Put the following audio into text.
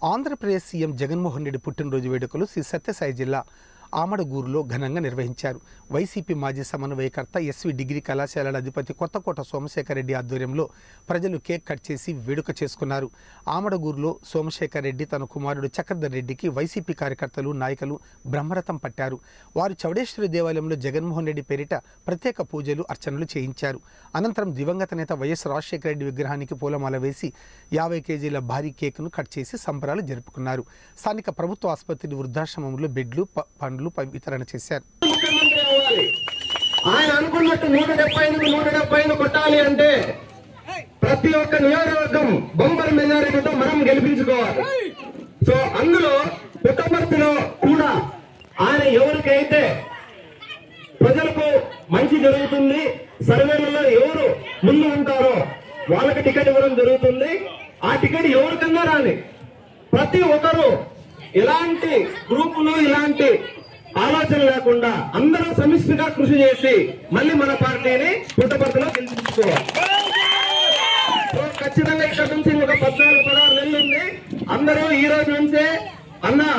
Andhra Pradesh CM Jaganmohan Reddy పుట్టినరోజు వేడుకలు శ్రీ సత్యసాయి జిల్లా ఆమడగూరులో ఘనంగా నిర్వహించారు వైసీపీ మాజీ సమన్వయకర్త ఎస్వి డిగ్రీ కళాశాలల అధిపతి కొత్తకోట సోమశేఖర్ రెడ్డి ఆధ్వర్యంలో ప్రజలు కేక్ కట్ చేసి వేడుక చేసుకున్నారు ఆమడగూరులో సోమశేఖర్ రెడ్డి తన కుమారుడు చక్రధర్ రెడ్డికి వైసీపీ కార్యకర్తలు నాయకులు బ్రహ్మరథం పట్టారు వారు చౌడేశ్వరి దేవాలయంలో జగన్మోహన్ రెడ్డి పేరిట ప్రత్యేక పూజలు అర్చనలు చేయించారు అనంతరం దివంగత నేత వైఎస్ రాజశేఖర రెడ్డి విగ్రహానికి పూలమాల వేసి యాభై కేజీల భారీ కేకును కట్ చేసి సంబరాలు జరుపుకున్నారు స్థానిక ప్రభుత్వ ఆసుపత్రి వృద్ధాశ్రమంలో బెడ్లు ప- పండ్లు ప- వితరణ చేశారు ముఖ్యమంత్రి అవ్వాలి ఆయన అనుకున్నట్టు నూట డెబ్బై ఐదు నూట డెబ్బై ఐదు కొట్టాలి అంటే ప్రతి ఒక్క నియోజకవర్గం బొంబర్ మెజారిటీతో మనం గెలిపించుకోవాలి సో అందులో పుట్టపర్తిలో కూడా ఆయన ఎవరికైతే ప్రజలకు మంచి జరుగుతుంది సర్వేలలో ఎవరు ముందు ఉంటారో వాళ్ళకి టికెట్ ఇవ్వడం జరుగుతుంది ఆ టికెట్ ఎవరికన్నా రాని ప్రతి ఒక్కరు ఇలాంటి గ్రూపులు ఇలాంటి ఆలోచన లేకుండా అందరూ సమిష్టిగా కృషి చేసి మళ్ళీ మన పార్టీని పుట్టపర్తిలో గెలిపించుకోవాలి సో ఖచ్చితంగా ఇక్కడ నుంచి ఒక పద్నాలుగు పదహారు నెలలు ఉంది అందరూ ఈ రోజు నుంచే అన్న